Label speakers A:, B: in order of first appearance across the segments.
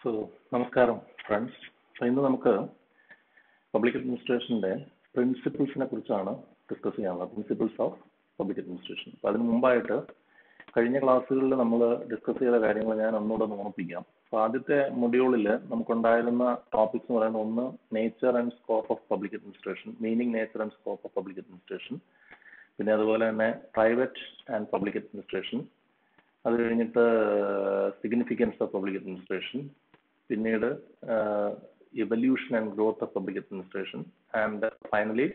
A: so നമസ്കാരം friends so ഇന്ന് നമുക്ക് പബ്ലിക് അഡ്മിനിസ്ട്രേഷൻ്റെ പ്രിൻസിപ്പിൾസിനെ കുറിച്ചാണ് ഡിസ്കസ് ചെയ്യാനുള്ളത് പ്രിൻസിപ്പിൾസ് ഓഫ് പബ്ലിക് അഡ്മിനിസ്ട്രേഷൻ അപ്പോൾ അതിന് മുമ്പായിട്ട് കഴിഞ്ഞ ക്ലാസ്സുകളിൽ നമ്മൾ ഡിസ്കസ് ചെയ്ത കാര്യങ്ങൾ ഞാൻ ഒന്നുകൂടെ ഒന്ന് ഓർമ്മിപ്പിക്കാം അപ്പോൾ ആദ്യത്തെ മൊഡ്യൂളിൽ നമുക്കുണ്ടായിരുന്ന ടോപ്പിക്സ് എന്ന് പറയുന്നത് ഒന്ന് nature and scope of public administration meaning nature and scope of public administration പിന്നെ അതുപോലെ തന്നെ പ്രൈവറ്റ് ആൻഡ് പബ്ലിക് അഡ്മിനിസ്ട്രേഷൻ അത് കഴിഞ്ഞിട്ട് സിഗ്നിഫിക്കൻസ് ഓഫ് പബ്ലിക് അഡ്മിനിസ്ട്രേഷൻ പിന്നീട് evolution and growth of public administration and finally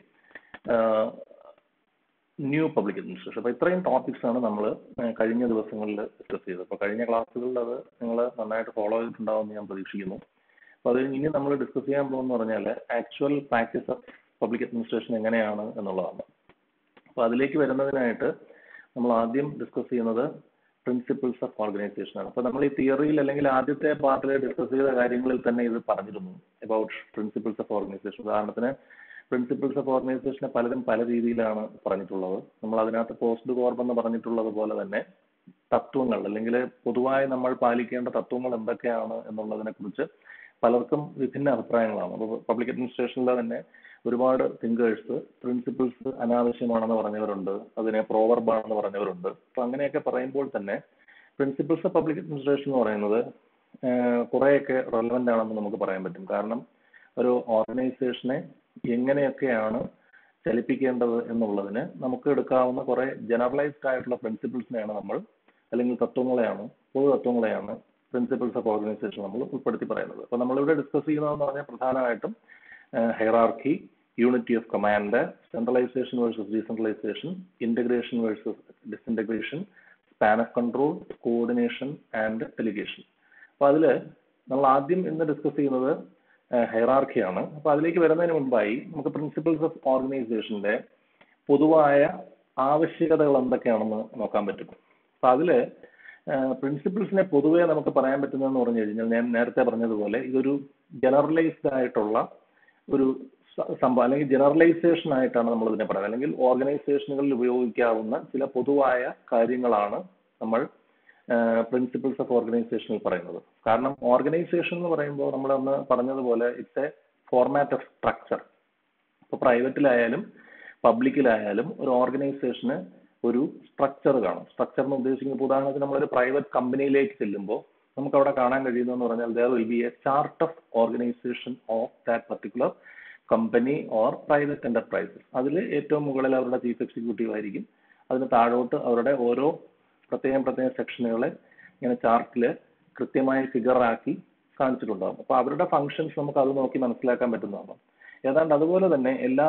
A: new public administration അപ്പോൾ ഇത്രയും topics ആണ് നമ്മൾ കഴിഞ്ഞ ദിവസങ്ങളിൽ ഡിസ്കസ് ചെയ്തത് അപ്പോൾ കഴിഞ്ഞ ക്ലാസ്സുകളിൽ അത് നിങ്ങൾ നന്നായിട്ട് ഫോളോ ചെയ്തിട്ടുണ്ടാവുമെന്ന് ഞാൻ പ്രതീക്ഷിക്കുന്നു അപ്പോൾ അത് ഇനി നമ്മൾ ഡിസ്കസ് ചെയ്യാൻ പോകുന്നത് പറഞ്ഞാൽ actual practice of public administration എങ്ങനെയാണ് എന്നുള്ളതാണ് അപ്പോൾ അതിലേക്ക് വരുന്നതിനായിട്ട് നമ്മൾ ആദ്യം ഡിസ്കസ് ചെയ്യുന്നത് പ്രിൻസിപ്പിൾസ് ഓഫ് ഓർഗനൈസേഷൻ ആണ് അപ്പോൾ നമ്മൾ ഈ തിയറിയിൽ അല്ലെങ്കിൽ ആദ്യത്തെ പാർട്ടിൽ ഡിസ്കസ് ചെയ്ത കാര്യങ്ങളിൽ തന്നെ ഇത് പറഞ്ഞിരുന്നു അബൌട്ട് പ്രിൻസിപ്പിൾസ് ഓഫ് ഓർഗനൈസേഷൻ ഉദാഹരണത്തിന് പ്രിൻസിപ്പിൾസ് ഓഫ് ഓർഗനൈസേഷനെ പലരും പല രീതിയിലാണ് പറഞ്ഞിട്ടുള്ളത് നമ്മൾ അതിനകത്ത് പോസ്റ്റ് കോർബ് എന്ന് പറഞ്ഞിട്ടുള്ളത് പോലെ തന്നെ തത്വങ്ങൾ അല്ലെങ്കിൽ പൊതുവായി നമ്മൾ പാലിക്കേണ്ട തത്വങ്ങൾ എന്തൊക്കെയാണ് എന്നുള്ളതിനെ കുറിച്ച് പലർക്കും വിഭിന്ന അഭിപ്രായങ്ങളാണ് അപ്പോൾ പബ്ലിക് അഡ്മിനിസ്ട്രേഷനിലെ തന്നെ ഒരുപാട് തിങ്കേഴ്സ് പ്രിൻസിപ്പിൾസ് അനാവശ്യമാണെന്ന് പറഞ്ഞവരുണ്ട് അതിനെ പ്രോവർബാണെന്ന് പറഞ്ഞവരുണ്ട് അപ്പോൾ അങ്ങനെയൊക്കെ പറയുമ്പോൾ തന്നെ പ്രിൻസിപ്പിൾസ് ഓഫ് പബ്ലിക് അഡ്മിനിസ്ട്രേഷൻ എന്ന് പറയുന്നത് കുറേയൊക്കെ റെലവൻ്റ് ആണെന്ന് നമുക്ക് പറയാൻ പറ്റും കാരണം ഒരു ഓർഗനൈസേഷനെ എങ്ങനെയൊക്കെയാണ് ചലിപ്പിക്കേണ്ടത് എന്നുള്ളതിന് നമുക്ക് എടുക്കാവുന്ന കുറേ ജനറലൈസ്ഡ് ആയിട്ടുള്ള പ്രിൻസിപ്പിൾസിനെയാണ് നമ്മൾ അല്ലെങ്കിൽ തത്വങ്ങളെയാണ് പൊതു തത്വങ്ങളെയാണ് പ്രിൻസിപ്പിൾസ് ഓഫ് ഓർഗനൈസേഷൻ നമ്മൾ ഉൾപ്പെടുത്തി പറയുന്നത് അപ്പോൾ നമ്മളിവിടെ ഡിസ്കസ് ചെയ്യുന്നതെന്ന് പറഞ്ഞാൽ പ്രധാനമായിട്ടും hierarchy unity of command centralization versus decentralization integration versus disintegration span of control coordination and delegation അപ്പോൾ അതിൽ നമ്മൾ ആദ്യം ഇന്ന് ഡിസ്കസ് ചെയ്യുന്നത് ഹൈറാർക്കിയാണ് അപ്പോൾ അതിലേക്ക് വരുന്നതിന് മുൻപായി നമുക്ക് പ്രിൻസിപ്പിൾസ് ഓഫ് ഓർഗനൈസേഷൻ്റെ പൊതുവായ ആവശ്യകതകൾ എന്തൊക്കെയാണെന്ന് നോക്കാൻ പറ്റും അപ്പോൾ അതിൽ പ്രിൻസിപ്പിൾസിനെ പൊതുവേ നമുക്ക് പറയാൻ പറ്റുന്നതെന്ന് പറഞ്ഞു കഴിഞ്ഞാൽ ഞാൻ നേരത്തെ പറഞ്ഞതുപോലെ ഇതൊരു ജനറലൈസ്ഡ് ആയിട്ടുള്ള ഒരു സംഭവം അല്ലെങ്കിൽ ജനറലൈസേഷൻ ആയിട്ടാണ് നമ്മൾ ഇതിനെ പറയുന്നത് അല്ലെങ്കിൽ ഓർഗനൈസേഷനുകളിൽ ഉപയോഗിക്കാവുന്ന ചില പൊതുവായ കാര്യങ്ങളാണ് നമ്മൾ പ്രിൻസിപ്പിൾസ് ഓഫ് ഓർഗനൈസേഷനിൽ പറയുന്നത് കാരണം ഓർഗനൈസേഷൻ എന്ന് പറയുമ്പോൾ നമ്മൾ അന്ന് പറഞ്ഞതുപോലെ it's a format of structure ഇപ്പോൾ പ്രൈവറ്റിലായാലും പബ്ലിക്കിലായാലും ഒരു ഓർഗനൈസേഷന് ഒരു സ്ട്രക്ചർ കാണും സ്ട്രക്ചർ എന്ന് ഉദ്ദേശിക്കുന്നത് ഉദാഹരണത്തിന് നമ്മളൊരു പ്രൈവറ്റ് കമ്പനിയിലേക്ക് ചെല്ലുമ്പോൾ നമുക്ക് അവിടെ കാണാൻ കഴിയുന്നതെന്ന് പറഞ്ഞാൽ there will be a chart of organization of that particular company or private enterprises അതിൽ ഏറ്റവും മുകളിൽ അവരുടെ ചീഫ് എക്സിക്യൂട്ടീവ് ആയിരിക്കും അതിന് താഴോട്ട് അവരുടെ ഓരോ പ്രത്യേകം പ്രത്യേകം സെക്ഷനുകളെ ഇങ്ങനെ ചാർട്ടിൽ കൃത്യമായി ഫിഗറാക്കി കാണിച്ചിട്ടുണ്ടാകും അപ്പോൾ അവരുടെ ഫങ്ഷൻസ് നമുക്ക് അത് നോക്കി മനസ്സിലാക്കാൻ പറ്റുന്നതാണ് ഏതാണ്ട് അതുപോലെ തന്നെ എല്ലാ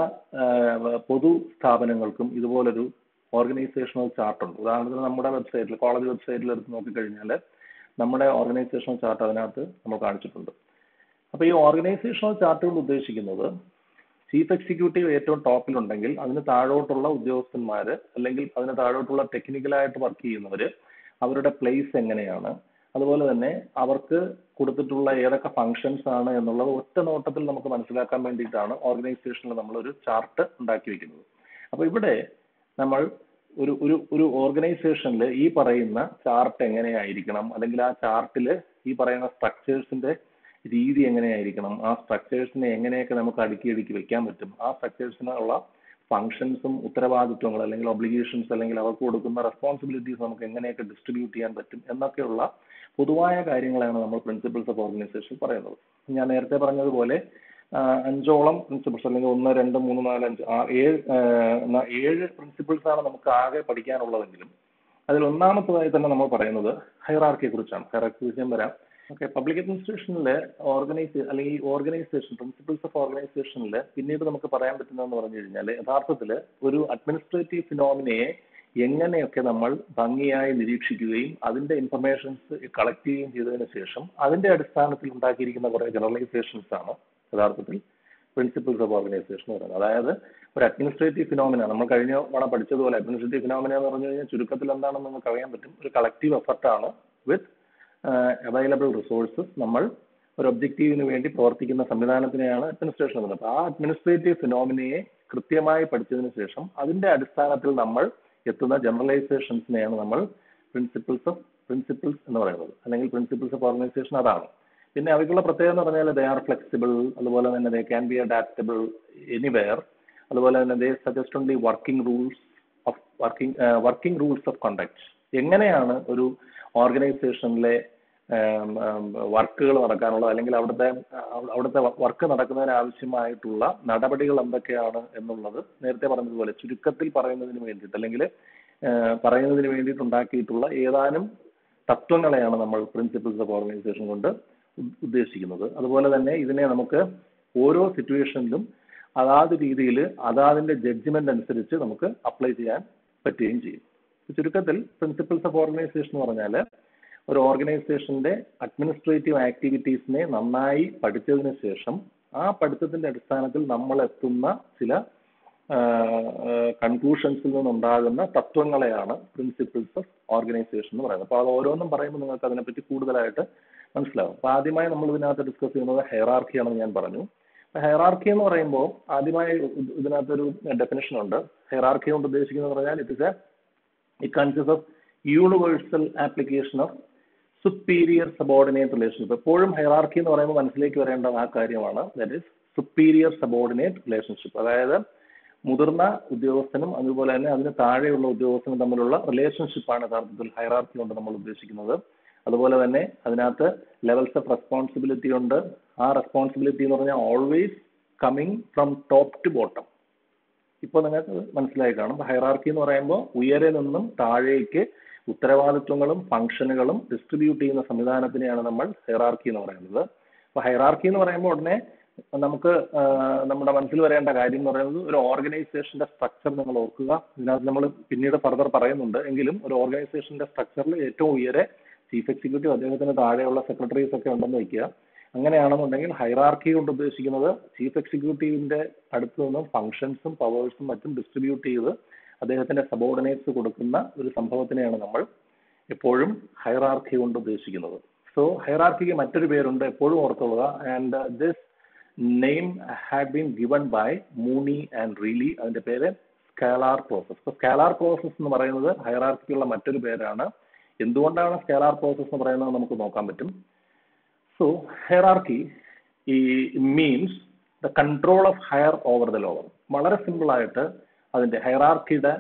A: പൊതു സ്ഥാപനങ്ങൾക്കും ഇതുപോലൊരു ഓർഗനൈസേഷണൽ ചാർട്ട് ഉണ്ട് ഉദാഹരണത്തിന് നമ്മുടെ വെബ്സൈറ്റിൽ കോളേജ് വെബ്സൈറ്റിൽ എടുത്ത് നോക്കിക്കഴിഞ്ഞാൽ നമ്മുടെ ഓർഗനൈസേഷണൽ ചാർട്ട് അതിനകത്ത് നമ്മൾ കാണിച്ചിട്ടുണ്ട് അപ്പോൾ ഈ ഓർഗനൈസേഷണൽ ചാർട്ടുകൾ ഉദ്ദേശിക്കുന്നത് ചീഫ് എക്സിക്യൂട്ടീവ് ഏറ്റവും ടോപ്പിലുണ്ടെങ്കിൽ അതിന് താഴോട്ടുള്ള ഉദ്യോഗസ്ഥന്മാർ അല്ലെങ്കിൽ അതിന് താഴോട്ടുള്ള ടെക്നിക്കലായിട്ട് വർക്ക് ചെയ്യുന്നവർ അവരുടെ പ്ലേസ് എങ്ങനെയാണ് അതുപോലെ തന്നെ അവർക്ക് കൊടുത്തിട്ടുള്ള ഏതൊക്കെ ഫങ്ഷൻസ് ആണ് എന്നുള്ളത് ഒറ്റ നോട്ടത്തിൽ നമുക്ക് മനസ്സിലാക്കാൻ വേണ്ടിയിട്ടാണ് ഓർഗനൈസേഷനിൽ നമ്മളൊരു ചാർട്ട് ഉണ്ടാക്കി വെക്കുന്നത് അപ്പോൾ ഇവിടെ നമ്മൾ ഒരു ഒരു ഒരു ഓർഗനൈസേഷനിൽ ഈ പറയുന്ന ചാർട്ട് എങ്ങനെയായിരിക്കണം അല്ലെങ്കിൽ ആ ചാർട്ടിൽ ഈ പറയുന്ന സ്ട്രക്ചേഴ്സിന്റെ രീതി എങ്ങനെയായിരിക്കണം ആ സ്ട്രക്ചേഴ്സിനെ എങ്ങനെയൊക്കെ നമുക്ക് അടുക്കി അടുക്കി വെക്കാൻ പറ്റും ആ സ്ട്രക്ചേഴ്സിനുള്ള ഫങ്ഷൻസും ഉത്തരവാദിത്വങ്ങൾ അല്ലെങ്കിൽ ഒബ്ലിഗേഷൻസ് അല്ലെങ്കിൽ അവർക്ക് കൊടുക്കുന്ന റെസ്പോൺസിബിലിറ്റീസ് നമുക്ക് എങ്ങനെയൊക്കെ ഡിസ്ട്രിബ്യൂട്ട് ചെയ്യാൻ പറ്റും എന്നൊക്കെയുള്ള പൊതുവായ കാര്യങ്ങളാണ് നമ്മൾ പ്രിൻസിപ്പിൾസ് ഓഫ് ഓർഗനൈസേഷൻ പറയുന്നത് ഞാൻ നേരത്തെ പറഞ്ഞതുപോലെ അഞ്ചോളം പ്രിൻസിപ്പിൾസ് അല്ലെങ്കിൽ ഒന്ന് രണ്ട് മൂന്ന് നാല് അഞ്ച് ഏഴ് ഏഴ് പ്രിൻസിപ്പിൾസ് ആണ് നമുക്ക് ആകെ പഠിക്കാനുള്ളതെങ്കിലും അതിൽ ഒന്നാമത്തതായി തന്നെ നമ്മൾ പറയുന്നത് ഹൈറാർക്കിയെ കുറിച്ചാണ് ഹൈറാർക്കി കുറിച്ച് ഞാൻ വരാം ഓക്കെ പബ്ലിക് അഡ്മിനിസ്ട്രേഷനിലെ ഓർഗനൈസ് അല്ലെങ്കിൽ ഓർഗനൈസേഷൻ പ്രിൻസിപ്പിൾസ് ഓഫ് ഓർഗനൈസേഷനിൽ പിന്നീട് നമുക്ക് പറയാൻ പറ്റുന്നതെന്ന് പറഞ്ഞു കഴിഞ്ഞാൽ യഥാർത്ഥത്തിൽ ഒരു അഡ്മിനിസ്ട്രേറ്റീവ് ഫിനോമിനയെ എങ്ങനെയൊക്കെ നമ്മൾ ഭംഗിയായി നിരീക്ഷിക്കുകയും അതിന്റെ ഇൻഫർമേഷൻസ് കളക്ട് ചെയ്യുകയും ചെയ്തതിനു ശേഷം അതിന്റെ അടിസ്ഥാനത്തിൽ ഉണ്ടാക്കിയിരിക്കുന്ന കുറേ ജനറലൈസേഷൻസ് ആണ് യഥാർത്ഥത്തിൽ പ്രിൻസിപ്പിൾസ് ഓഫ് ഓർഗനൈസേഷൻ എന്ന് പറയുന്നത് അതായത് ഒരു അഡ്മിനിസ്ട്രേറ്റീവ് ഫിനോമിന നമ്മൾ കഴിഞ്ഞ തവണ പഠിച്ചതുപോലെ അഡ്മിനിസ്ട്രേറ്റീവ് ഫിനോമിന എന്ന് പറഞ്ഞു കഴിഞ്ഞാൽ ചുരുക്കത്തിൽ എന്താണെന്ന് നമുക്ക് അറിയാൻ പറ്റും ഒരു കളക്റ്റീവ് എഫർട്ടാണ് വിത്ത് അവൈലബിൾ റിസോഴ്സസ് നമ്മൾ ഒരു ഒബ്ജക്റ്റീവിന് വേണ്ടി പ്രവർത്തിക്കുന്ന സംവിധാനത്തിനെയാണ് അഡ്മിനിസ്ട്രേഷൻ എന്ന് പറയുന്നത് ആ അഡ്മിനിസ്ട്രേറ്റീവ് ഫിനോമിനയെ കൃത്യമായി പഠിച്ചതിന് ശേഷം അതിന്റെ അടിസ്ഥാനത്തിൽ നമ്മൾ എത്തുന്ന ജനറലൈസേഷൻസിനെയാണ് നമ്മൾ പ്രിൻസിപ്പിൾസ് ഓഫ് പ്രിൻസിപ്പിൾസ് എന്ന് പറയുന്നത് അല്ലെങ്കിൽ പ്രിൻസിപ്പിൾസ് ഓഫ് ഓർഗനൈസേഷൻ അതാണ് പിന്നെ അവയ്ക്കുള്ള പ്രത്യേകത എന്ന് പറഞ്ഞാൽ ദേ ആർ ഫ്ലെക്സിബിൾ അതുപോലെ തന്നെ they can be adaptable anywhere അതുപോലെ തന്നെ they suggest on the working rules of working working rules of conduct എങ്ങനെയാണ് ഒരു ഓർഗനൈസേഷനിലെ വർക്കുകൾ നടക്കാനുള്ളത് അല്ലെങ്കിൽ അവിടുത്തെ അഹ് അവിടുത്തെ വർക്ക് നടക്കുന്നതിന് ആവശ്യമായിട്ടുള്ള നടപടികൾ എന്തൊക്കെയാണ് എന്നുള്ളത് നേരത്തെ പറഞ്ഞതുപോലെ ചുരുക്കത്തിൽ പറയുന്നതിന് വേണ്ടിയിട്ട് അല്ലെങ്കിൽ ഏഹ് പറയുന്നതിന് വേണ്ടിയിട്ട് ഉണ്ടാക്കിയിട്ടുള്ള ഏതാനും തത്വങ്ങളെയാണ് നമ്മൾ പ്രിൻസിപ്പിൾസ് ഓഫ് ഓർഗനൈസേഷൻ കൊണ്ട് ഉ- ഉദ്ദേശിക്കുന്നത് അതുപോലെ തന്നെ ഇതിനെ നമുക്ക് ഓരോ സിറ്റുവേഷനിലും അതാത് രീതിയിൽ അതാതിന്റെ ജഡ്ജ്മെന്റ് അനുസരിച്ച് നമുക്ക് അപ്ലൈ ചെയ്യാൻ പറ്റുകയും ചെയ്യും ചുരുക്കത്തിൽ പ്രിൻസിപ്പിൾസ് ഓഫ് ഓർഗനൈസേഷൻ എന്ന് പറഞ്ഞാൽ ഒരു ഓർഗനൈസേഷന്റെ അഡ്മിനിസ്ട്രേറ്റീവ് ആക്ടിവിറ്റീസിനെ നന്നായി പഠിച്ചതിന് ശേഷം ആ പഠിത്തത്തിന്റെ അടിസ്ഥാനത്തിൽ നമ്മൾ എത്തുന്ന ചില കൺക്ലൂഷൻസിൽ നിന്നുണ്ടാകുന്ന തത്വങ്ങളെയാണ് പ്രിൻസിപ്പിൾസ് ഓഫ് ഓർഗനൈസേഷൻ എന്ന് പറയുന്നത് അപ്പോൾ അത് ഓരോന്നും പറയുമ്പോൾ നിങ്ങൾക്ക് അതിനെപ്പറ്റി കൂടുതലായിട്ട് മനസ്സിലാവും അപ്പോൾ ആദ്യമായി നമ്മൾ ഇതിനകത്ത് ഡിസ്കസ് ചെയ്യുന്നത് ഹെയറാർക്കി ആണെന്ന് ഞാൻ പറഞ്ഞു ഹെയറാർക്കി എന്ന് പറയുമ്പോൾ ആദ്യമായി ഇത് ഇതിനകത്തൊരു ഡെഫിനേഷൻ ഉണ്ട് ഹെയറാർക്കി കൊണ്ട് ഉദ്ദേശിക്കുന്നത് പറഞ്ഞാൽ it is a it consist of universal application of superior subordinate relationship എപ്പോഴും ഹൈറാർക്കി എന്ന് പറയുമ്പോൾ മനസ്സിലേക്ക് വരേണ്ട ആ കാര്യമാണ് that is superior subordinate relationship അതായത് മുതിർന്ന ഉദ്യോഗസ്ഥനും അതുപോലെ തന്നെ അതിന് താഴെയുള്ള ഉദ്യോഗസ്ഥനും തമ്മിലുള്ള റിലേഷൻഷിപ്പാണ് യഥാർത്ഥത്തിൽ ഹൈറാർക്കി കൊണ്ട് നമ്മൾ ഉദ്ദേശിക്കുന്നത് അതുപോലെ തന്നെ അതിനകത്ത് ലെവൽസ് ഓഫ് റെസ്പോൺസിബിലിറ്റി ഉണ്ട് ആ റെസ്പോൺസിബിലിറ്റി എന്ന് പറഞ്ഞാൽ always coming from top to bottom ഇപ്പോൾ നിങ്ങൾക്ക് മനസ്സിലായി കാണും ഹൈറാർക്കി എന്ന് പറയുമ്പോൾ ഉയരെ നിന്നും താഴേക്ക് ഉത്തരവാദിത്വങ്ങളും ഫംഗ്ഷനുകളും ഡിസ്ട്രിബ്യൂട്ട് ചെയ്യുന്ന സംവിധാനത്തിനെയാണ് നമ്മൾ ഹൈറാർക്കി എന്ന് പറയുന്നത് അപ്പോൾ ഹൈറാർക്കി എന്ന് പറയുമ്പോൾ ഉടനെ നമുക്ക് ആ, നമ്മുടെ മനസ്സിൽ വരേണ്ട കാര്യം എന്ന് പറയുന്നത് ഒരു ഓർഗനൈസേഷന്റെ സ്ട്രക്ചർ നിങ്ങൾ ഓർക്കുക ഇതിനകത്ത് നമ്മൾ പിന്നീട് ഫർദർ പറയുന്നുണ്ട് എങ്കിലും ഒരു ഓർഗനൈസേഷന്റെ സ്ട്രക്ചറിൽ ഏറ്റവും ഉയരെ ചീഫ് എക്സിക്യൂട്ടീവ് അദ്ദേഹത്തിന് താഴെയുള്ള സെക്രട്ടറീസ് ഒക്കെ ഉണ്ടെന്ന് വയ്ക്കുക അങ്ങനെയാണെന്നുണ്ടെങ്കിൽ ഹൈറാർക്കി കൊണ്ട് ഉദ്ദേശിക്കുന്നത് ചീഫ് എക്സിക്യൂട്ടീവിന്റെ അടുത്ത് നിന്നും ഫംഗ്ഷൻസും പവേഴ്സും മറ്റും ഡിസ്ട്രിബ്യൂട്ട് ചെയ്ത് അദ്ദേഹത്തിന്റെ സബോർഡിനേറ്റ്സ് കൊടുക്കുന്ന ഒരു സംഭവത്തിനെയാണ് നമ്മൾ എപ്പോഴും ഹൈറാർക്കി കൊണ്ട് ഉദ്ദേശിക്കുന്നത് സോ ഹൈറാർക്കിക്ക് മറ്റൊരു പേരുണ്ട് എപ്പോഴും ഓർത്തുകൊള്ളുക and this name had been given by Mooney and Reiley അതിന്റെ പേര് സ്കാലാർ പ്രോസസ് അപ്പോൾ സ്കാലാർ പ്രോസസ് എന്ന് പറയുന്നത് ഹൈറാർക്കിക്കുള്ള മറ്റൊരു പേരാണ് എന്തുകൊണ്ടാണ് സ്കാലാർ പ്രോസസ് എന്ന് പറയുന്നത് നമുക്ക് നോക്കാൻ പറ്റും സോ ഹെറാർക്കി ഈ means the control of higher over the lower വളരെ സിമ്പിൾ ആയിട്ട് അതിന്റെ ഹെറാർക്കിയുടെ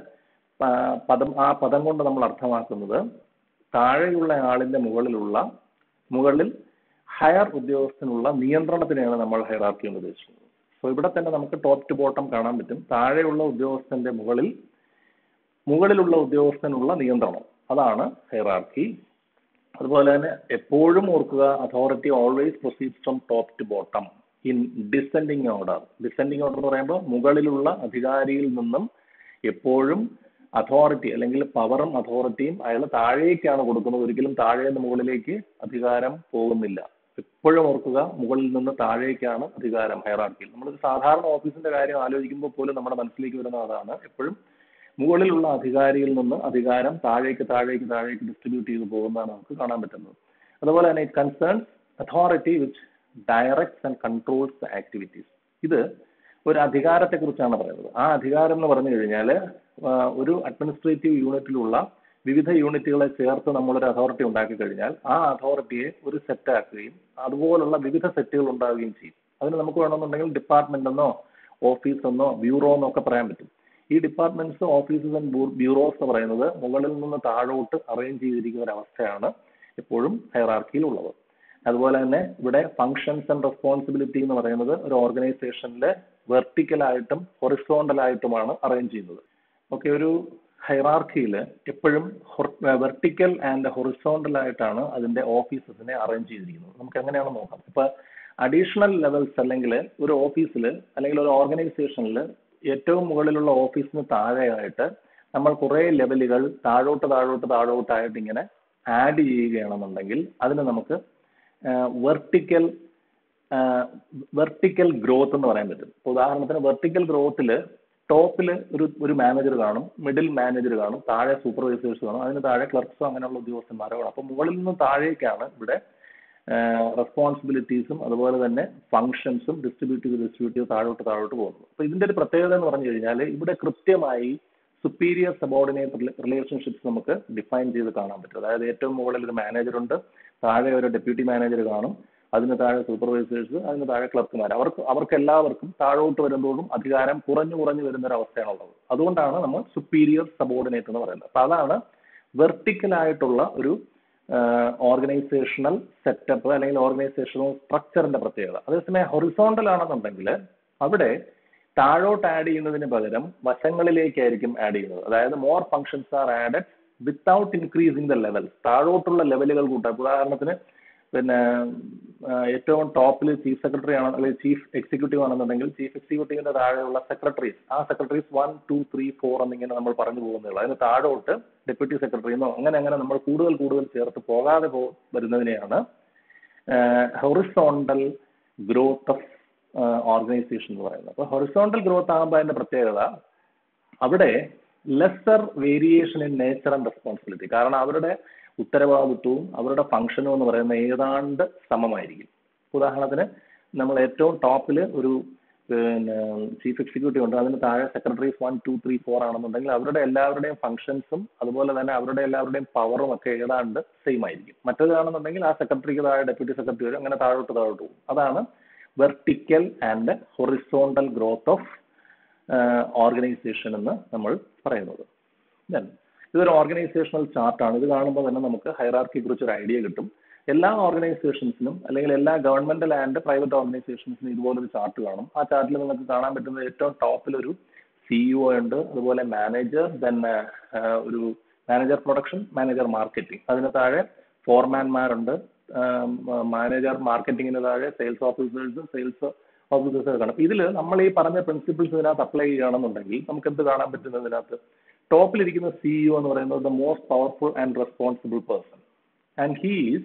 A: പദം ആ പദം കൊണ്ട് നമ്മൾ അർത്ഥമാക്കുന്നത് താഴെയുള്ള ആളിന്റെ മുകളിലുള്ള മുകളിൽ ഹയർ ഉദ്യോഗസ്ഥനുള്ള നിയന്ത്രണത്തിനെയാണ് നമ്മൾ ഹൈറാർക്കി എന്ന് ഉദ്ദേശിക്കുന്നത് സോ ഇവിടെ തന്നെ നമുക്ക് ടോപ്പ് ടു ബോട്ടം കാണാൻ പറ്റും താഴെയുള്ള ഉദ്യോഗസ്ഥന്റെ മുകളിൽ മുകളിലുള്ള ഉദ്യോഗസ്ഥനുള്ള നിയന്ത്രണം അതാണ് ഹൈറാർക്കി അതുപോലെ തന്നെ എപ്പോഴും ഓർക്കുക authority always proceeds from top to bottom in descending order descending order എന്ന് പറയുമ്പോൾ മുകളിലുള്ള അധികാരിയിൽ നിന്നും എപ്പോഴും അതോറിറ്റി അല്ലെങ്കിൽ പവറും അതോറിറ്റിയും അയാൾ താഴേക്കാണ് കൊടുക്കുന്നത് ഒരിക്കലും താഴെ നിന്ന് മുകളിലേക്ക് അധികാരം പോകുന്നില്ല എപ്പോഴും ഓർക്കുക മുകളിൽ നിന്ന് താഴേക്കാണ് അധികാരം ഹൈറാർക്കിയിൽ നമ്മളൊരു സാധാരണ ഓഫീസിന്റെ കാര്യം ആലോചിക്കുമ്പോൾ പോലും നമ്മുടെ മനസ്സിലേക്ക് വരുന്ന അതാണ് എപ്പോഴും മുകളിലുള്ള അധികാരിയിൽ നിന്ന് അധികാരം താഴേക്ക് താഴേക്ക് താഴേക്ക് ഡിസ്ട്രിബ്യൂട്ട് ചെയ്ത് പോകുന്നതാണ് നമുക്ക് കാണാൻ പറ്റുന്നത് അതുപോലെ തന്നെ it concerns authority which directs and controls the activities ഇത് ഒരു അധികാരത്തെ കുറിച്ചാണ് പറയുന്നത് ആ അധികാരം എന്ന് പറഞ്ഞു കഴിഞ്ഞാൽ ഒരു അഡ്മിനിസ്ട്രേറ്റീവ് യൂണിറ്റിലുള്ള വിവിധ യൂണിറ്റുകളെ ചേർത്ത് നമ്മളൊരു അതോറിറ്റി ഉണ്ടാക്കി കഴിഞ്ഞാൽ ആ അതോറിറ്റിയെ ഒരു സെറ്റ് ആക്കുകയും അതുപോലുള്ള വിവിധ സെറ്റുകൾ ഉണ്ടാവുകയും ചെയ്യും അതിന് നമുക്ക് വേണമെന്നുണ്ടെങ്കിൽ ഡിപ്പാർട്ട്മെന്റ് എന്നോ ഓഫീസ് എന്നോ ബ്യൂറോ എന്നോ ഒക്കെ പറയാൻ പറ്റും ഈ ഡിപ്പാർട്ട്മെന്റ്സ് ഓഫീസസ് ആൻഡ് ബ്യൂറോസ് എന്ന് പറയുന്നത് മുകളിൽ നിന്ന് താഴോട്ട് അറേഞ്ച് ചെയ്തിരിക്കുന്ന ഒരു അവസ്ഥയാണ് എപ്പോഴും ഹൈറാർക്കിയിൽ ഉള്ളത് അതുപോലെ തന്നെ ഇവിടെ ഫങ്ഷൻസ് ആൻഡ് റെസ്പോൺസിബിലിറ്റി എന്ന് പറയുന്നത് ഒരു ഓർഗനൈസേഷനിലെ വെർട്ടിക്കലായിട്ടും ഹൊറിസോണ്ടലായിട്ടുമാണ് അറേഞ്ച് ചെയ്യുന്നത് ഓക്കെ ഒരു ഹൈറാർക്കിയിൽ എപ്പോഴും വെർട്ടിക്കൽ ആൻഡ് ഹൊറിസോണ്ടൽ ആയിട്ടാണ് അതിന്റെ ഓഫീസസിനെ അറേഞ്ച് ചെയ്തിരിക്കുന്നത് നമുക്ക് എങ്ങനെയാണ് നോക്കാം ഇപ്പൊ അഡീഷണൽ ലെവൽസ് അല്ലെങ്കിൽ ഒരു ഓഫീസിൽ അല്ലെങ്കിൽ ഒരു ഓർഗനൈസേഷനിൽ ഏറ്റവും മുകളിലുള്ള ഓഫീസിന് താഴെയായിട്ട് നമ്മൾ കുറേ ലെവലുകൾ താഴോട്ട് താഴോട്ട് താഴോട്ടായിട്ട് ഇങ്ങനെ ആഡ് ചെയ്യുകയാണെന്നുണ്ടെങ്കിൽ അതിന് നമുക്ക് വെർട്ടിക്കൽ വെർട്ടിക്കൽ ഗ്രോത്ത് എന്ന് പറയാൻ പറ്റും ഇപ്പൊ ഉദാഹരണത്തിന് വെർട്ടിക്കൽ ഗ്രോത്തിൽ ടോപ്പിൽ ഒരു ഒരു മാനേജർ കാണും മിഡിൽ മാനേജർ കാണും താഴെ സൂപ്പർവൈസേഴ്സ് കാണും അതിന് താഴെ ക്ലർക്സോ അങ്ങനെയുള്ള ഉദ്യോഗസ്ഥന്മാരോ കാണും അപ്പോൾ മുകളിൽ നിന്ന് താഴേക്കാണ് ഇവിടെ റെസ്പോൺസിബിലിറ്റീസും അതുപോലെ തന്നെ ഫങ്ഷൻസും ഡിസ്ട്രിബ്യൂട്ട് ചെയ്ത് ഡിസ്ട്രിബ്യൂട്ട് ചെയ്ത് താഴോട്ട് താഴോട്ട് പോകുന്നു അപ്പോൾ ഇതിന്റെ ഒരു പ്രത്യേകത എന്ന് പറഞ്ഞു കഴിഞ്ഞാൽ ഇവിടെ കൃത്യമായി സുപ്പീരിയർ സബോർഡിനേറ്റ് റിലേഷൻഷിപ്സ് നമുക്ക് ഡിഫൈൻ ചെയ്ത് കാണാൻ പറ്റും അതായത് ഏറ്റവും മുകളിൽ ഒരു മാനേജർ ഉണ്ട് താഴെ ഒരു ഡെപ്യൂട്ടി മാനേജർ കാണും അതിന് താഴെ സൂപ്പർവൈസേഴ്സ് അതിന് താഴെ ക്ലർക്കുമാർ അവർക്ക് അവർക്ക് എല്ലാവർക്കും താഴോട്ട് വരുന്നതോടും അധികാരം കുറഞ്ഞു കുറഞ്ഞു വരുന്ന ഒരു അവസ്ഥയാണുള്ളത് അതുകൊണ്ടാണ് നമ്മൾ സുപ്പീരിയർ സബോർഡിനേറ്റ് എന്ന് പറയുന്നത് അപ്പൊ അതാണ് വെർട്ടിക്കൽ ആയിട്ടുള്ള ഒരു ഓർഗനൈസേഷണൽ സെറ്റപ്പ് അല്ലെങ്കിൽ ഓർഗനൈസേഷണൽ സ്ട്രക്ചറിന്റെ പ്രത്യേകത അതേസമയം ഹൊറിസോണ്ടൽ ആണെന്നുണ്ടെങ്കിൽ അവിടെ താഴോട്ട് ആഡ് ചെയ്യുന്നതിന് പകരം വശങ്ങളിലേക്കായിരിക്കും ആഡ് ചെയ്യുന്നത് അതായത് more functions are added without increasing the level താഴോട്ടുള്ള ലെവലുകൾ കൂട്ടാം ഉദാഹരണത്തിന് പിന്നെ ആ, ഏറ്റവും ടോപ്പിൽ ചീഫ് സെക്രട്ടറി ആണ് അല്ലെങ്കിൽ ചീഫ് എക്സിക്യൂട്ടീവ് ആണെന്നുണ്ടെങ്കിൽ ചീഫ് എക്സിക്യൂട്ടീവിന്റെ താഴെയുള്ള സെക്രട്ടറീസ് ആ secretaries one two three four എന്നിങ്ങനെ നമ്മൾ പറഞ്ഞു പോകുന്നുള്ളൂ അതിന് താഴോട്ട് ഡെപ്യൂട്ടി സെക്രട്ടറി എന്നോ അങ്ങനെ അങ്ങനെ നമ്മൾ കൂടുതൽ കൂടുതൽ ചേർത്ത് പോകാതെ പോ വരുന്നതിനെയാണ് ഹൊറിസോണ്ടൽ ഗ്രോത്ത് ഓഫ് ഓർഗനൈസേഷൻ എന്ന് പറയുന്നത് അപ്പോൾ ഹൊറിസോണ്ടൽ ഗ്രോത്ത് ആകുമ്പോൾ അതിന്റെ പ്രത്യേകത അവിടെ lesser variation in nature and responsibility കാരണം അവരുടെ ഉത്തരവാദിത്വവും അവരുടെ ഫംഗ്ഷനും എന്ന് പറയുന്നത് ഏതാണ്ട് സമമായിരിക്കും ഉദാഹരണത്തിന് നമ്മൾ ഏറ്റവും ടോപ്പിൽ ഒരു പിന്നെ ചീഫ് എക്സിക്യൂട്ടീവ് ഉണ്ട് അതിന് താഴെ secretaries one two three four ആണെന്നുണ്ടെങ്കിൽ അവരുടെ എല്ലാവരുടെയും ഫംഗ്ഷൻസും അതുപോലെ തന്നെ അവരുടെ എല്ലാവരുടെയും പവറും ഒക്കെ ഏതാണ്ട് സെയിം ആയിരിക്കും മറ്റേതാണെന്നുണ്ടെങ്കിൽ ആ സെക്രട്ടറിക്ക് താഴെ ഡെപ്യൂട്ടി സെക്രട്ടറി വരും അങ്ങനെ താഴോട്ട് താഴോട്ട് പോകും അതാണ് vertical and horizontal growth of organization എന്ന് നമ്മൾ പറയുന്നത് Then, ഇതൊരു ഓർഗനൈസേഷണൽ ചാർട്ടാണ് ഇത് കാണുമ്പോൾ തന്നെ നമുക്ക് ഹൈറാർക്കിയെ കുറിച്ച് ഒരു ഐഡിയ കിട്ടും എല്ലാ ഓർഗനൈസേഷൻസിനും അല്ലെങ്കിൽ എല്ലാ ഗവൺമെന്റൽ ആൻഡ് പ്രൈവറ്റ് ഓർഗനൈസേഷൻസിനും ഇതുപോലൊരു ചാർട്ട് കാണും ആ ചാർട്ടിൽ നിങ്ങൾക്ക് കാണാൻ പറ്റുന്ന ഏറ്റവും ടോപ്പിൽ ഒരു സിഇഒ ഉണ്ട് അതുപോലെ മാനേജർ ദെൻ ഒരു മാനേജർ പ്രൊഡക്ഷൻ മാനേജർ മാർക്കറ്റിംഗ് അതിന് താഴെ ഫോർമാൻമാരുണ്ട് മാനേജർ മാർക്കറ്റിംഗിന് താഴെ സെയിൽസ് ഓഫീസേഴ്സ് സെയിൽസ് ഓഫീസേഴ്സ് കാണും ഇതിൽ നമ്മൾ ഈ പറഞ്ഞ പ്രിൻസിപ്പിൾസ് ഇതിനകത്ത് അപ്ലൈ ചെയ്യുകയാണെന്നുണ്ടെങ്കിൽ നമുക്ക് എന്ത് കാണാൻ പറ്റും ഇതിനകത്ത് ടോപ്പിലിരിക്കുന്ന സിഇഒ എന്ന് പറയുന്നത് the most powerful and responsible person and he is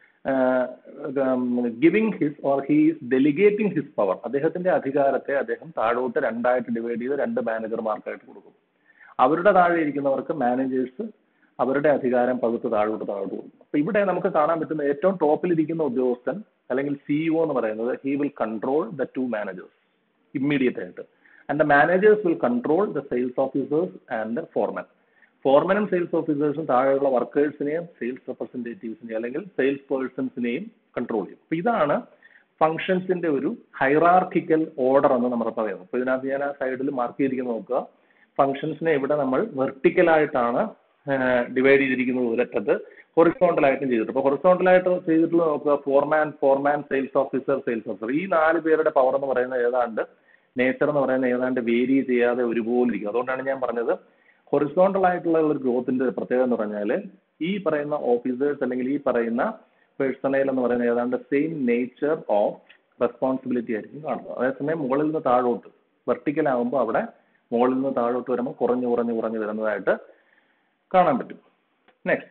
A: giving his or he is delegating his power അദ്ദേഹത്തിന്റെ അധികാരത്തെ അദ്ദേഹം താഴോട്ട് രണ്ടായിട്ട് ഡിവൈഡ് ചെയ്ത് രണ്ട് മാനേജർമാർക്കായിട്ട് കൊടുക്കും അവരുടെ താഴെ ഇരിക്കുന്നവർക്ക് മാനേജേഴ്സ് അവരുടെ അധികാരം പകുത്ത് താഴോട്ട് താഴോട്ട് കൊടുക്കും അപ്പൊ ഇവിടെ നമുക്ക് കാണാൻ പറ്റുന്ന ഏറ്റവും ടോപ്പിലിരിക്കുന്ന ഉദ്യോഗസ്ഥൻ അല്ലെങ്കിൽ സിഇഒ എന്ന് പറയുന്നത് he will control the two managers immediate ആയിട്ട് and the managers will control the sales officers and foreman ഫോർമാനും സെയിൽസ് ഓഫീസേഴ്സും താഴെയുള്ള വർക്കേഴ്സിനെയും സെയിൽസ് റെപ്രസെന്റേറ്റീവ്സിനെയും അല്ലെങ്കിൽ സെയിൽസ് പേഴ്സൺസിനെയും കൺട്രോൾ ചെയ്യും അപ്പൊ ഇതാണ് ഫങ്ഷൻസിന്റെ ഒരു ഹൈറാർക്കിക്കൽ ഓർഡർ എന്ന് നമ്മൾ പറയുന്നത് അപ്പൊ ഇതിനകത്ത് ഞാൻ ആ സൈഡിൽ മാർക്ക് ചെയ്തിരിക്കുന്നത് നോക്കുക ഫങ്ഷൻസിനെ ഇവിടെ നമ്മൾ വെർട്ടിക്കൽ ആയിട്ടാണ് ഡിവൈഡ് ചെയ്തിരിക്കുന്നത് ഒരറ്റത്ത് ഹൊറിസോണ്ടൽ ആയിട്ടും ചെയ്തിട്ട് അപ്പോൾ ഹൊറിസോണ്ടൽ ആയിട്ട് ചെയ്തിട്ടുള്ള നോക്കുക foreman foreman sales officer sales officer ഈ നാല് പേരുടെ പവർ എന്ന് പറയുന്നത് ഏതാണ്ട് നേച്ചർ എന്ന് പറയുന്നത് ഏതാണ്ട് വേരി ചെയ്യാതെ ഒരുപോലെ ഇരിക്കും അതുകൊണ്ടാണ് ഞാൻ പറഞ്ഞത് ഹൊറിസോണ്ടൽ ആയിട്ടുള്ള ഒരു ഗ്രോത്തിന്റെ പ്രത്യേകത എന്ന് പറഞ്ഞാൽ ഈ പറയുന്ന ഓഫീസേഴ്സ് അല്ലെങ്കിൽ ഈ പറയുന്ന പേഴ്സണൽ എന്ന് പറയുന്നത് ഏതാണ്ട് സെയിം നേച്ചർ ഓഫ് റെസ്പോൺസിബിലിറ്റി ആയിരിക്കും കാണുന്നത് അതേസമയം മുകളിൽ നിന്ന് താഴോട്ട് വെർട്ടിക്കൽ ആകുമ്പോൾ അവിടെ മുകളിൽ നിന്ന് താഴോട്ട് വരുമ്പോൾ കുറഞ്ഞു കുറഞ്ഞു കുറഞ്ഞു വരുന്നതായിട്ട് കാണാൻ പറ്റും നെക്സ്റ്റ്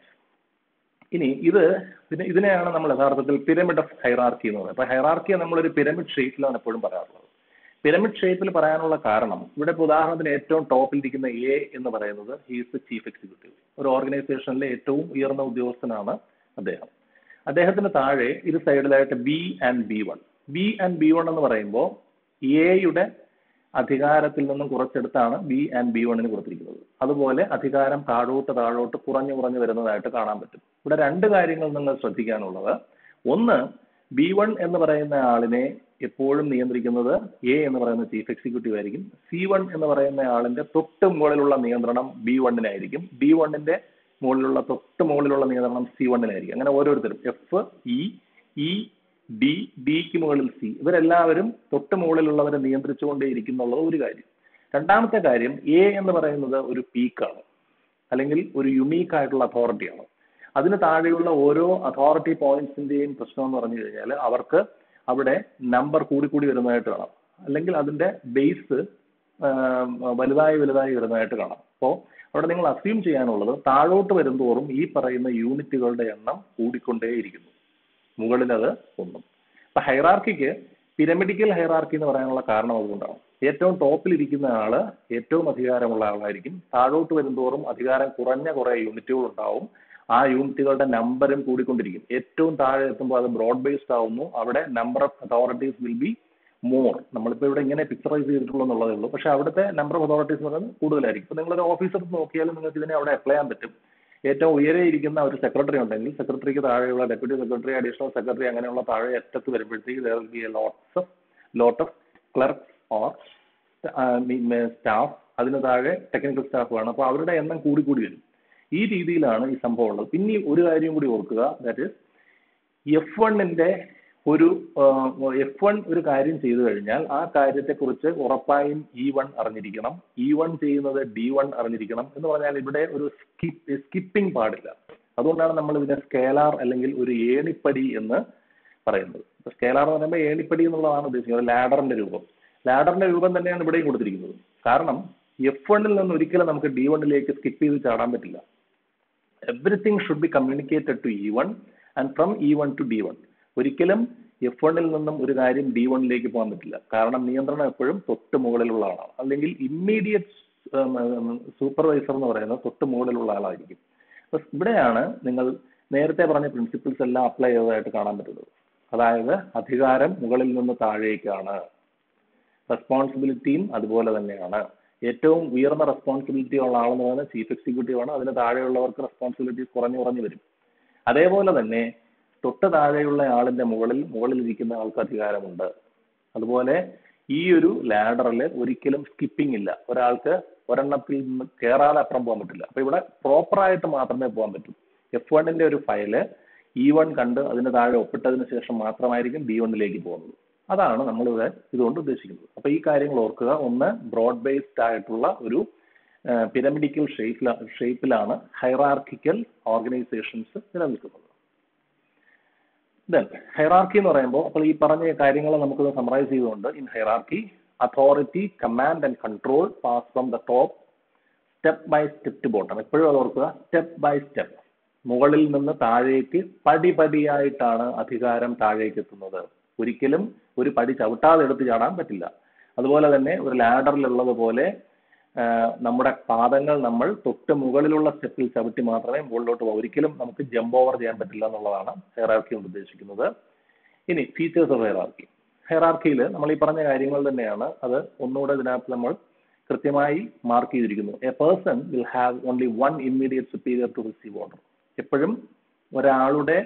A: ഇനി ഇത് ഇതിനെ ഇതിനെയാണ് നമ്മൾ യഥാർത്ഥത്തിൽ പിരമിഡ് ഓഫ് ഹൈറാർക്കി എന്ന് പറയുന്നത് അപ്പൊ ഹൈറാർക്കിയെ നമ്മളൊരു പിരമിഡ് ഷേപ്പിലാണ് എപ്പോഴും പറയാറുള്ളത് പിരമിഡ് ഷേപ്പിൽ പറയാനുള്ള കാരണം ഇവിടെ ഇപ്പോൾ ഉദാഹരണത്തിന് ഏറ്റവും ടോപ്പിൽ ഇരിക്കുന്ന എ എന്ന് പറയുന്നത് ഹീസ് ദ ചീഫ് എക്സിക്യൂട്ടീവ് ഒരു ഓർഗനൈസേഷനിലെ ഏറ്റവും ഉയർന്ന ഉദ്യോഗസ്ഥനാണ് അദ്ദേഹം അദ്ദേഹത്തിന് താഴെ ഇരു സൈഡിലായിട്ട് B and B one B and B one എന്ന് പറയുമ്പോൾ എയുടെ അധികാരത്തിൽ നിന്നും കുറച്ചെടുത്താണ് ബി ആൻഡ് ബി വണ്ണിന് കൊടുത്തിരിക്കുന്നത് അതുപോലെ അധികാരം താഴോട്ട് താഴോട്ട് കുറഞ്ഞു കുറഞ്ഞു വരുന്നതായിട്ട് കാണാൻ പറ്റും ഇവിടെ രണ്ട് കാര്യങ്ങൾ നിങ്ങൾ ശ്രദ്ധിക്കാനുള്ളത് ഒന്ന് ബി വൺ എന്ന് പറയുന്ന ആളിനെ എപ്പോഴും നിയന്ത്രിക്കുന്നത് എ എന്ന് പറയുന്ന ചീഫ് എക്സിക്യൂട്ടീവ് ആയിരിക്കും സി വൺ എന്ന് പറയുന്ന ആളിന്റെ തൊട്ട് മുകളിലുള്ള നിയന്ത്രണം ബി വണ്ണിനായിരിക്കും ബി വണ്ണിന്റെ മുകളിലുള്ള തൊട്ട് മുകളിലുള്ള നിയന്ത്രണം സി വണ്ണിനായിരിക്കും അങ്ങനെ ഓരോരുത്തരും എഫ് ഇ ഇ ഡി ഡിക്ക് മുകളിൽ സി ഇവരെല്ലാവരും തൊട്ട് മുകളിലുള്ളവരെ നിയന്ത്രിച്ചുകൊണ്ടേയിരിക്കുന്നുള്ളത് ഒരു കാര്യം രണ്ടാമത്തെ കാര്യം എ എന്ന് പറയുന്നത് ഒരു പീക്കാണ് അല്ലെങ്കിൽ ഒരു യുണീക്ക് ആയിട്ടുള്ള അതോറിറ്റിയാണ് അതിന് താഴെയുള്ള ഓരോ അതോറിറ്റി പോയിന്റ്സിന്റെയും പ്രശ്നം എന്ന് പറഞ്ഞു കഴിഞ്ഞാൽ അവർക്ക് അവിടെ നമ്പർ കൂടിക്കൂടി വരുന്നതായിട്ട് കാണാം അല്ലെങ്കിൽ അതിന്റെ ബേസ് വലുതായി വലുതായി വരുന്നതായിട്ട് കാണാം അപ്പോൾ അവിടെ നിങ്ങൾ അസ്യൂം ചെയ്യാനുള്ളത് താഴോട്ട് വരുന്തോറും ഈ പറയുന്ന യൂണിറ്റുകളുടെ എണ്ണം കൂടിക്കൊണ്ടേയിരിക്കുന്നു മുകളിൽ അത് ഒന്നും അപ്പൊ ഹൈറാർക്കിക്ക് പിരമിഡിക്കൽ ഹൈറാർക്കി എന്ന് പറയാനുള്ള കാരണം അതുകൊണ്ടാണ് ഏറ്റവും ടോപ്പിൽ ഇരിക്കുന്ന ആള് ഏറ്റവും അധികാരമുള്ള ആളായിരിക്കും താഴോട്ട് വരുന്തോറും അധികാരം കുറഞ്ഞ കുറെ യൂണിറ്റുകൾ ഉണ്ടാവും ആ യൂണിറ്റുകളുടെ നമ്പറും കൂടിക്കൊണ്ടിരിക്കും ഏറ്റവും താഴെ എത്തുമ്പോൾ അത് ബ്രോഡ് ബേസ്ഡ് ആവുന്നു അവിടെ number of authorities will be more നമ്മളിപ്പോൾ ഇവിടെ ഇങ്ങനെ പിക്ചറൈസ് ചെയ്തിട്ടുള്ളൂ എന്നുള്ളതേ ഉള്ളൂ പക്ഷേ അവിടുത്തെ നമ്പർ ഓഫ് അതോറിറ്റീസ് എന്ന് പറയുന്നത് കൂടുതലായിരിക്കും ഇപ്പോൾ നിങ്ങളൊരു ഓഫീസർ നോക്കിയാലും നിങ്ങൾക്ക് ഇതിനെ അവിടെ അപ്ലൈ ചെയ്യാൻ പറ്റും ഏറ്റവും ഉയരെ ഇരിക്കുന്ന ഒരു സെക്രട്ടറി ഉണ്ടെങ്കിൽ സെക്രട്ടറിക്ക് താഴെയുള്ള ഡെപ്യൂട്ടി സെക്രട്ടറി അഡീഷണൽ സെക്രട്ടറി അങ്ങനെയുള്ള താഴെ അറ്റത്ത് വരുമ്പോഴത്തേക്ക് there will be a lots of lot of clerk or staff അതിന് താഴെ ടെക്നിക്കൽ സ്റ്റാഫ് വേണം അപ്പോൾ അവരുടെ എണ്ണം കൂടി കൂടി വരും ഈ രീതിയിലാണ് ഈ സംഭവം ഉള്ളത് പിന്നെ ഒരു കാര്യം കൂടി ഓർക്കുക ദാറ്റ് ഇസ് എഫ് വണ്ണിന്റെ ഒരു എഫ് വൺ ഒരു കാര്യം ചെയ്തു കഴിഞ്ഞാൽ ആ കാര്യത്തെക്കുറിച്ച് ഉറപ്പായും ഇ വൺ അറിഞ്ഞിരിക്കണം ഇ വൺ ചെയ്യുന്നത് ഡി വൺ അറിഞ്ഞിരിക്കണം എന്ന് പറഞ്ഞാൽ ഇവിടെ ഒരു സ്കിപ്പ് സ്കിപ്പിംഗ് പാടില്ല അതുകൊണ്ടാണ് നമ്മൾ ഇതിനെ സ്കേലാർ അല്ലെങ്കിൽ ഒരു ഏണിപ്പടി എന്ന് പറയുന്നത് സ്കേലാർ എന്ന് പറയുമ്പോൾ ഏണിപ്പടി എന്നുള്ളതാണ് ഉദ്ദേശിക്കുന്നത് ലാഡറിന്റെ രൂപം ലാഡറിന്റെ രൂപം തന്നെയാണ് ഇവിടെയും കൊടുത്തിരിക്കുന്നത് കാരണം എഫ് വണ്ണിൽ നിന്ന് ഒരിക്കലും നമുക്ക് ഡി വണ്ണിലേക്ക് സ്കിപ്പ് ചെയ്ത് ചാടാൻ പറ്റില്ല everything should be communicated to E one and from E one to D one ഒരിക്കലും എഫ് വണ്ണിൽ നിന്നും ഒരു കാര്യം ഡി വണ്ണിലേക്ക് പോകാൻ പറ്റില്ല കാരണം നിയന്ത്രണം എപ്പോഴും തൊട്ട് മുകളിലുള്ള ആളാണ് അല്ലെങ്കിൽ ഇമ്മീഡിയറ്റ് സൂപ്പർവൈസർ എന്ന് പറയുന്നത് തൊട്ട് മുകളിലുള്ള ആളായിരിക്കും അപ്പൊ ഇവിടെയാണ് നിങ്ങൾ നേരത്തെ പറഞ്ഞ പ്രിൻസിപ്പിൾസ് എല്ലാം അപ്ലൈ ചെയ്തതായിട്ട് കാണാൻ പറ്റുന്നത് അതായത് അധികാരം മുകളിൽ നിന്ന് താഴേക്കാണ് റെസ്പോൺസിബിലിറ്റിയും അതുപോലെ തന്നെയാണ് ഏറ്റവും ഉയർന്ന റെസ്പോൺസിബിലിറ്റി ഉള്ള ആളെന്ന് പറയുന്നത് ചീഫ് എക്സിക്യൂട്ടീവ് ആണ് അതിന് താഴെയുള്ളവർക്ക് റെസ്പോൺസിബിലിറ്റീസ് കുറഞ്ഞു കുറഞ്ഞു വരും അതേപോലെ തന്നെ തൊട്ട് താഴെയുള്ള ആളിന്റെ മുകളിൽ മുകളിൽ ഇരിക്കുന്ന ആൾക്ക് അധികാരമുണ്ട് അതുപോലെ ഈ ഒരു ലാഡറിൽ ഒരിക്കലും സ്കിപ്പിംഗ് ഇല്ല ഒരാൾക്ക് ഒരെണ്ണത്തിൽ നിന്ന് കയറാതെ അപ്പുറം പോകാൻ പറ്റില്ല അപ്പൊ ഇവിടെ പ്രോപ്പറായിട്ട് മാത്രമേ പോകാൻ പറ്റൂ എഫ് വണ്ണിന്റെ ഒരു ഫയല് ഇ വൺ കണ്ട് അതിന് താഴെ ഒപ്പിട്ടതിന് ശേഷം മാത്രമായിരിക്കും ബി വണ്ണിലേക്ക് പോകുന്നത് അതാണ് നമ്മളിവിടെ ഇതുകൊണ്ട് ഉദ്ദേശിക്കുന്നത് അപ്പൊ ഈ കാര്യങ്ങൾ ഓർക്കുക ഒന്ന് ബ്രോഡ് ബേസ്ഡ് ആയിട്ടുള്ള ഒരു പിരമിഡിക്കൽ ഷേപ്പില ഷേപ്പിലാണ് ഹൈറാർക്കിക്കൽ ഓർഗനൈസേഷൻസ് നിലനിൽക്കുന്നത് ദെൻ ഹൈറാർക്കി എന്ന് പറയുമ്പോൾ അപ്പോൾ ഈ പറഞ്ഞ കാര്യങ്ങൾ നമുക്കൊന്ന് സമറൈസ് ചെയ്തുകൊണ്ട് in hierarchy authority command and control pass from the top step by step to bottom എപ്പോഴും അത് ഓർക്കുക സ്റ്റെപ്പ് ബൈ സ്റ്റെപ്പ് മുകളിൽ നിന്ന് താഴേക്ക് പടിപടിയായിട്ടാണ് അധികാരം താഴേക്ക് എത്തുന്നത് ഒരിക്കലും ഒരു പടി ചവിട്ടാതെ എടുത്ത് ചാടാൻ പറ്റില്ല അതുപോലെ തന്നെ ഒരു ലാഡറിലുള്ളത് പോലെ നമ്മുടെ പാദങ്ങൾ നമ്മൾ തൊട്ട് മുകളിലുള്ള സ്റ്റെപ്പിൽ ചവിട്ടി മാത്രമേ മുകളിലോട്ട് പോകാം ഒരിക്കലും നമുക്ക് ജമ്പ് ഓവർ ചെയ്യാൻ പറ്റില്ല എന്നുള്ളതാണ് ഹെയറാർക്കി കൊണ്ട് ഉദ്ദേശിക്കുന്നത് ഇനി ഫീച്ചേഴ്സ് ഓഫ് ഹെയറാർക്കി ഹെയറാർക്കിയിൽ നമ്മൾ ഈ പറഞ്ഞ കാര്യങ്ങൾ തന്നെയാണ് അത് ഒന്നുകൂടെ ഇതിനകത്ത് നമ്മൾ കൃത്യമായി മാർക്ക് ചെയ്തിരിക്കുന്നു a person will have only one immediate superior to receive order എപ്പോഴും ഒരാളുടെ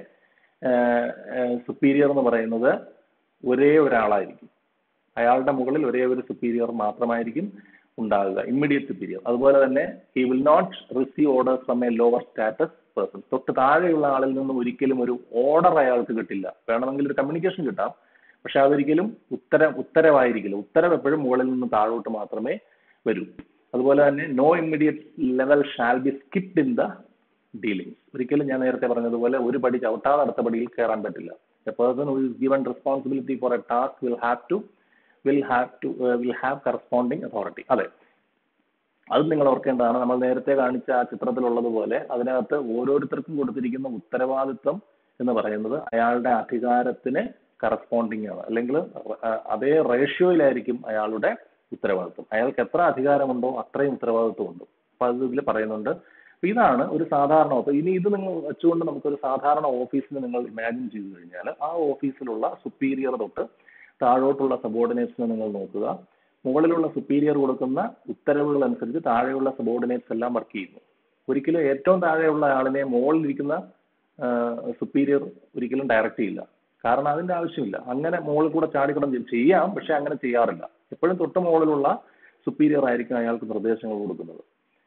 A: സുപ്പീരിയർ എന്ന് പറയുന്നത് ഒരേ ഒരാളായിരിക്കും അയാളുടെ മുകളിൽ ഒരേ ഒരു സുപ്പീരിയർ മാത്രമായിരിക്കും ഉണ്ടാകുക ഇമ്മീഡിയറ്റ് സുപ്പീരിയർ അതുപോലെ തന്നെ he will not receive orders from a lower status person തൊട്ട് താഴെയുള്ള ആളിൽ നിന്നും ഒരിക്കലും ഒരു ഓർഡർ അയാൾക്ക് കിട്ടില്ല വേണമെങ്കിൽ ഒരു കമ്മ്യൂണിക്കേഷൻ കിട്ടാം പക്ഷെ അതൊരിക്കലും ഉത്തര ഉത്തരവായിരിക്കില്ല ഉത്തരവ് എപ്പോഴും മുകളിൽ നിന്ന് താഴോട്ട് മാത്രമേ വരൂ അതുപോലെ തന്നെ no immediate level shall be skipped in the dealings ഒരിക്കലും ഞാൻ നേരത്തെ പറഞ്ഞതുപോലെ ഒരു പടി ചവിട്ടാതെ അടുത്ത പടിയിൽ കയറാൻ പറ്റില്ല a person who is given responsibility for a task will have to will have to will have corresponding authority അതെ അത് നിങ്ങൾ ഓർക്കേണ്ടതാണ് നമ്മൾ നേരത്തെ കാണിച്ച ആ ചിത്രത്തിലുള്ളതുപോലെ അതിനകത്ത് ഓരോരുത്തർക്കും കൊടുത്തിരിക്കുന്ന ഉത്തരവാദിത്വം എന്ന് പറയുന്നത് അയാളുടെ അധികാരത്തിന് കറസ്പോണ്ടിങ് ആണ് അല്ലെങ്കിൽ അതേ റേഷ്യോയിലായിരിക്കും അയാളുടെ ഉത്തരവാദിത്വം അയാൾക്ക് എത്ര അധികാരമുണ്ടോ അത്രയും ഉത്തരവാദിത്വം ഉണ്ട് അപ്പൊ അത് ഇതിൽ പറയുന്നുണ്ട് അപ്പൊ ഇതാണ് ഒരു സാധാരണ ഓഫീസ് ഇനി ഇത് നിങ്ങൾ വെച്ചുകൊണ്ട് നമുക്കൊരു സാധാരണ ഓഫീസിന് നിങ്ങൾ ഇമാജിൻ ചെയ്തു കഴിഞ്ഞാൽ ആ ഓഫീസിലുള്ള സുപ്പീരിയർ തൊട്ട് താഴോട്ടുള്ള സബോർഡിനേറ്റ്സിനെ നിങ്ങൾ നോക്കുക മുകളിലുള്ള സുപ്പീരിയർ കൊടുക്കുന്ന ഉത്തരവുകൾ അനുസരിച്ച് താഴെയുള്ള സബോർഡിനേറ്റ്സ് എല്ലാം വർക്ക് ചെയ്യുന്നു ഒരിക്കലും ഏറ്റവും താഴെയുള്ള ആളിനെ മുകളിലിരിക്കുന്ന സുപ്പീരിയർ ഒരിക്കലും ഡയറക്റ്റ് ചെയ്യില്ല കാരണം അതിന്റെ ആവശ്യമില്ല അങ്ങനെ മുകളിൽ കൂടെ ചാടിക്കടം ചെയ്യാം പക്ഷെ അങ്ങനെ ചെയ്യാറില്ല എപ്പോഴും തൊട്ട് മുകളിലുള്ള സുപ്പീരിയർ ആയിരിക്കും അയാൾക്ക് നിർദ്ദേശങ്ങൾ കൊടുക്കുന്നത്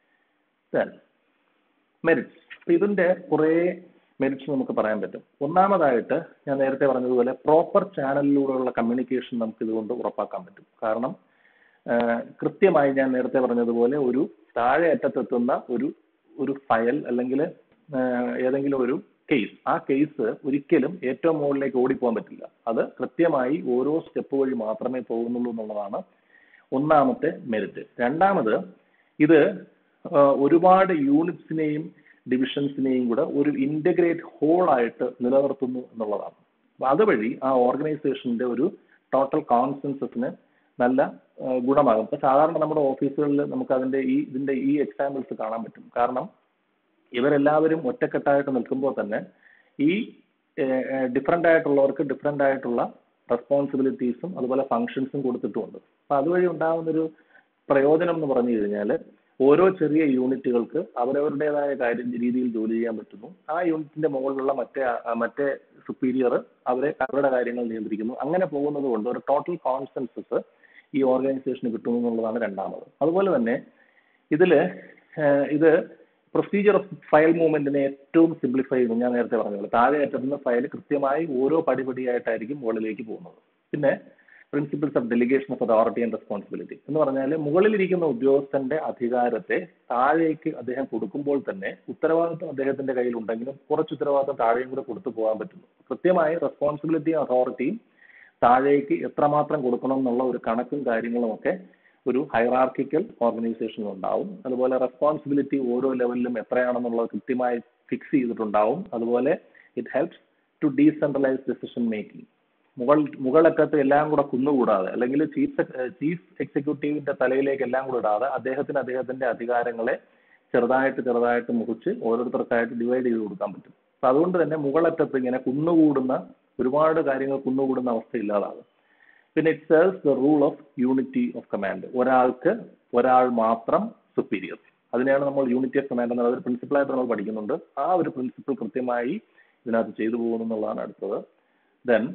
A: മെറിറ്റ്സ് അപ്പൊ ഇതിന്റെ കുറേ മെറിറ്റ്സ് നമുക്ക് പറയാൻ പറ്റും ഒന്നാമതായിട്ട് ഞാൻ നേരത്തെ പറഞ്ഞതുപോലെ പ്രോപ്പർ ചാനലിലൂടെയുള്ള കമ്മ്യൂണിക്കേഷൻ നമുക്ക് ഇതുകൊണ്ട് ഉറപ്പാക്കാൻ പറ്റും കാരണം കൃത്യമായി ഞാൻ നേരത്തെ പറഞ്ഞതുപോലെ ഒരു താഴെ അറ്റത്തെത്തുന്ന ഒരു ഒരു ഫയൽ അല്ലെങ്കിൽ ഏതെങ്കിലും ഒരു കേസ് ആ കേസ് ഒരിക്കലും ഏറ്റവും മുകളിലേക്ക് ഓടിപ്പോകാൻ പറ്റില്ല അത് കൃത്യമായി ഓരോ സ്റ്റെപ്പ് വഴി മാത്രമേ പോകുന്നുള്ളൂ എന്നുള്ളതാണ് ഒന്നാമത്തെ മെറിറ്റ് രണ്ടാമത് ഇത് ഒരുപാട് യൂണിറ്റ്സിനെയും ഡിവിഷൻസിനെയും കൂടെ ഒരു ഇന്റഗ്രേറ്റ് ഹോൾ ആയിട്ട് നിലനിർത്തുന്നു എന്നുള്ളതാണ് അപ്പൊ അതുവഴി ആ ഓർഗനൈസേഷന്റെ ഒരു ടോട്ടൽ കോൺസെൻസസിന് നല്ല ഗുണമാകും ഇപ്പൊ സാധാരണ നമ്മുടെ ഓഫീസുകളിൽ നമുക്ക് അതിന്റെ ഈ ഇതിന്റെ ഈ എക്സാമ്പിൾസ് കാണാൻ പറ്റും കാരണം ഇവരെല്ലാവരും ഒറ്റക്കെട്ടായിട്ട് നിൽക്കുമ്പോൾ തന്നെ ഈ ഡിഫറെൻ്റ് ആയിട്ടുള്ളവർക്ക് ഡിഫറെൻ്റ് ആയിട്ടുള്ള റെസ്പോൺസിബിലിറ്റീസും അതുപോലെ ഫങ്ഷൻസും കൊടുത്തിട്ടുമുണ്ട് അപ്പൊ അതുവഴി ഉണ്ടാകുന്നൊരു പ്രയോജനം എന്ന് പറഞ്ഞു കഴിഞ്ഞാൽ ഓരോ ചെറിയ യൂണിറ്റുകൾക്ക് അവരവരുടേതായ കാര്യം രീതിയിൽ ജോലി ചെയ്യാൻ പറ്റുന്നു ആ യൂണിറ്റിന്റെ മുകളിലുള്ള മറ്റേ ആ, മറ്റേ സുപ്പീരിയർ അവരെ അവരുടെ കാര്യങ്ങൾ നിയന്ത്രിക്കുന്നു അങ്ങനെ പോകുന്നത് കൊണ്ട് ഒരു ടോട്ടൽ കോൺസെൻസസ് ഈ ഓർഗനൈസേഷന് കിട്ടുന്നു എന്നുള്ളതാണ് രണ്ടാമത് അതുപോലെ തന്നെ ഇതില് ഏഹ്, ഇത് പ്രൊസീജിയർ ഓഫ് ഫയൽ മൂവ്മെന്റിനെ ഏറ്റവും സിംപ്ലിഫൈ ചെയ്യുന്നു ഞാൻ നേരത്തെ പറഞ്ഞത് താഴെ അറ്റത്തുനിന്ന് ഫയൽ കൃത്യമായി ഓരോ പടിപടിയായിട്ടായിരിക്കും മുകളിലേക്ക് പോകുന്നത് പിന്നെ principles of delegation of authority and responsibility എന്ന് പറഞ്ഞാൽ മുകളിലിരിക്കുന്ന ഉദ്യോഗസ്ഥന്റെ അധികാരത്തെ താഴേക്ക് അദ്ദേഹം കൊടുക്കുമ്പോൾ തന്നെ ഉത്തരവാദിത്വം അദ്ദേഹത്തിന്റെ കയ്യിൽ ഉണ്ടെങ്കിലും കുറച്ച് ഉത്തരവാദിത്വം താഴെയും കൂടെ കൊടുത്തു പോകാൻ പറ്റുന്നു കൃത്യമായി റെസ്പോൺസിബിലിറ്റിയും അതോറിറ്റിയും താഴേക്ക് എത്രമാത്രം കൊടുക്കണം എന്നുള്ള ഒരു കണക്കും കാര്യങ്ങളും ഒക്കെ ഒരു ഹൈറാർക്കിക്കൽ ഓർഗനൈസേഷനിൽ ഉണ്ടാവും അതുപോലെ റെസ്പോൺസിബിലിറ്റി ഓരോ ലെവലിലും എത്രയാണെന്നുള്ളത് കൃത്യമായി ഫിക്സ് ചെയ്തിട്ടുണ്ടാവും അതുപോലെ it helps to decentralize decision making മുകൾ മുകളറ്റത്ത് എല്ലാം കൂടെ കുന്നുകൂടാതെ അല്ലെങ്കിൽ ചീഫ് ചീഫ് എക്സിക്യൂട്ടീവിന്റെ തലയിലേക്ക് എല്ലാം കൂടെ ഇടാതെ അദ്ദേഹത്തിന് അദ്ദേഹത്തിന്റെ അധികാരങ്ങളെ ചെറുതായിട്ട് ചെറുതായിട്ട് മുറിച്ച് ഓരോരുത്തർക്കായിട്ട് ഡിവൈഡ് ചെയ്ത് കൊടുക്കാൻ പറ്റും അപ്പൊ അതുകൊണ്ട് തന്നെ മുകളറ്റത്ത് ഇങ്ങനെ കുന്നുകൂടുന്ന ഒരുപാട് കാര്യങ്ങൾ കുന്നുകൂടുന്ന അവസ്ഥ ഇല്ലാതാകും പിന്നെ it serves the rule of unity of command ഒരാൾക്ക് ഒരാൾ മാത്രം സുപ്പീരിയർ അതിനെയാണ് നമ്മൾ യൂണിറ്റി ഓഫ് കമാൻഡ് എന്നുള്ളത് ഒരു പ്രിൻസിപ്പിളായിട്ട് നമ്മൾ പഠിക്കുന്നുണ്ട് ആ ഒരു പ്രിൻസിപ്പിൾ കൃത്യമായി ഇതിനകത്ത് ചെയ്തു പോകുന്നു എന്നുള്ളതാണ് അടുത്തത് ദെൻ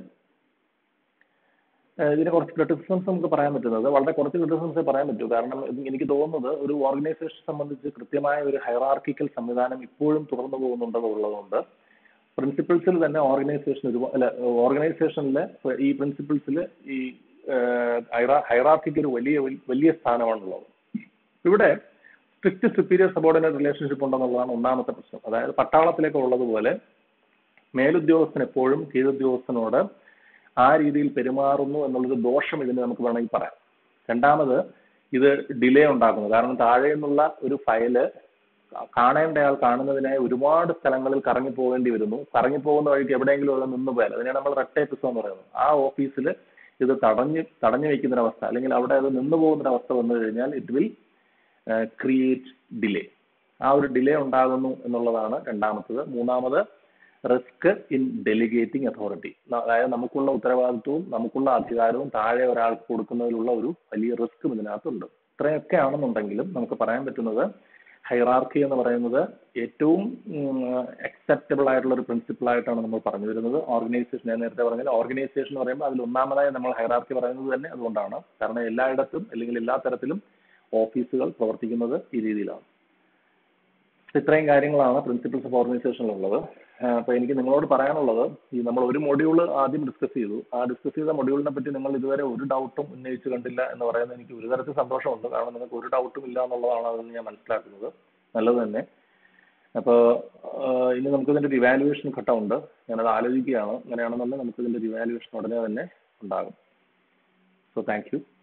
A: ഇതിന് കുറച്ച് ക്രിറ്റിസിസംസ് നമുക്ക് പറയാൻ പറ്റുന്നത് വളരെ കുറച്ച് ക്രിറ്റിസിസംസ് പറയാൻ പറ്റൂ കാരണം ഇത് എനിക്ക് തോന്നുന്നത് ഒരു ഓർഗനൈസേഷൻ സംബന്ധിച്ച് കൃത്യമായ ഒരു ഹൈറാർക്കിക്കൽ സംവിധാനം ഇപ്പോഴും തുടർന്നു പോകുന്നുണ്ടെന്നുള്ളതുകൊണ്ട് പ്രിൻസിപ്പിൾസിൽ തന്നെ ഓർഗനൈസേഷൻ ഒരു അല്ല ഓർഗനൈസേഷനിൽ ഈ പ്രിൻസിപ്പിൾസിൽ ഈ ഹൈറാർക്കിക്ക് ഒരു വലിയ വലിയ സ്ഥാനമാണുള്ളത് ഇവിടെ സ്ട്രിക്റ്റ് സുപ്പീരിയർ സബോർഡിനേറ്റ് റിലേഷൻഷിപ്പ് ഉണ്ടെന്നുള്ളതാണ് ഒന്നാമത്തെ പ്രശ്നം അതായത് പട്ടാളത്തിലേക്ക് ഉള്ളതുപോലെ മേലുദ്യോഗസ്ഥൻ എപ്പോഴും കീഴുദ്യോഗസ്ഥനോട് ആ രീതിയിൽ പെരുമാറുന്നു എന്നുള്ളൊരു ദോഷം ഇതിന് നമുക്ക് വേണമെങ്കിൽ പറയാം രണ്ടാമത് ഇത് ഡിലേ ഉണ്ടാക്കുന്നു കാരണം താഴെ നിന്നുള്ള ഒരു ഫയല് കാണേണ്ടയാൾ കാണുന്നതിനായി ഒരുപാട് സ്ഥലങ്ങളിൽ കറങ്ങി പോകേണ്ടി വരുന്നു കറങ്ങി പോകുന്ന വഴിക്ക് എവിടെയെങ്കിലും അത് നിന്ന് പോയാൽ അതിനാണ് നമ്മൾ റെട്ടേപ്പിസം എന്ന് പറയുന്നത് ആ ഓഫീസിൽ ഇത് തടഞ്ഞ് തടഞ്ഞു വെക്കുന്നൊരവസ്ഥ അല്ലെങ്കിൽ അവിടെ അത് നിന്ന് പോകുന്നൊരവസ്ഥ വന്നു കഴിഞ്ഞാൽ ഇറ്റ് വിൽ ക്രിയേറ്റ് ഡിലേ ആ ഒരു ഡിലേ ഉണ്ടാകുന്നു എന്നുള്ളതാണ് രണ്ടാമത്തത് മൂന്നാമത് റിസ്ക് ഇൻ ഡെലിഗേറ്റിംഗ് അതോറിറ്റി അതായത് നമുക്കുള്ള ഉത്തരവാദിത്വവും നമുക്കുള്ള അധികാരവും താഴെ ഒരാൾക്ക് കൊടുക്കുന്നതിലുള്ള ഒരു വലിയ റിസ്ക്കും ഇതിനകത്തുണ്ട് ഇത്രയൊക്കെ ആണെന്നുണ്ടെങ്കിലും നമുക്ക് പറയാൻ പറ്റുന്നത് ഹൈറാർക്കി എന്ന് പറയുന്നത് ഏറ്റവും അക്സെപ്റ്റബിൾ ആയിട്ടുള്ള ഒരു പ്രിൻസിപ്പിൾ ആയിട്ടാണ് നമ്മൾ പറഞ്ഞു വരുന്നത് ഓർഗനൈസേഷൻ ഞാൻ നേരത്തെ പറഞ്ഞാൽ ഓർഗനൈസേഷൻ എന്ന് പറയുമ്പോൾ അതിൽ ഒന്നാമതായി നമ്മൾ ഹൈറാർക്കി പറയുന്നത് തന്നെ അതുകൊണ്ടാണ് കാരണം എല്ലായിടത്തും അല്ലെങ്കിൽ എല്ലാ തരത്തിലും ഓഫീസുകൾ പ്രവർത്തിക്കുന്നത് ഈ രീതിയിലാണ് ഇത്രയും കാര്യങ്ങളാണ് പ്രിൻസിപ്പിൾസ് ഓഫ് ഓർഗനൈസേഷനിലുള്ളത് അപ്പോൾ എനിക്ക് നിങ്ങളോട് പറയാനുള്ളത് ഈ നമ്മൾ ഒരു മൊഡ്യൂൾ ആദ്യം ഡിസ്കസ് ചെയ്തു ആ ഡിസ്കസ് ചെയ്ത മൊഡ്യൂളിനെ പറ്റി നിങ്ങൾ ഇതുവരെ ഒരു ഡൗട്ടും ഉന്നയിച്ച് കണ്ടില്ല എന്ന് പറയുന്നത് എനിക്ക് ഒരു തരത്തിൽ സന്തോഷമുണ്ട് കാരണം നിങ്ങൾക്ക് ഒരു ഡൗട്ടും ഇല്ല എന്നുള്ളതാണ് അതെന്ന് ഞാൻ മനസ്സിലാക്കുന്നത് നല്ലത് തന്നെ അപ്പോൾ ഇനി നമുക്കിതിൻ്റെ ഒരു ഇവാലുവേഷൻ ഘട്ടമുണ്ട് ഞാനത് ആലോചിക്കുകയാണ് അങ്ങനെയാണെന്നുണ്ടെങ്കിൽ നമുക്കിതിൻ്റെ ഒരു ഇവാലുവേഷൻ ഉടനെ തന്നെ ഉണ്ടാകും സോ താങ്ക് യു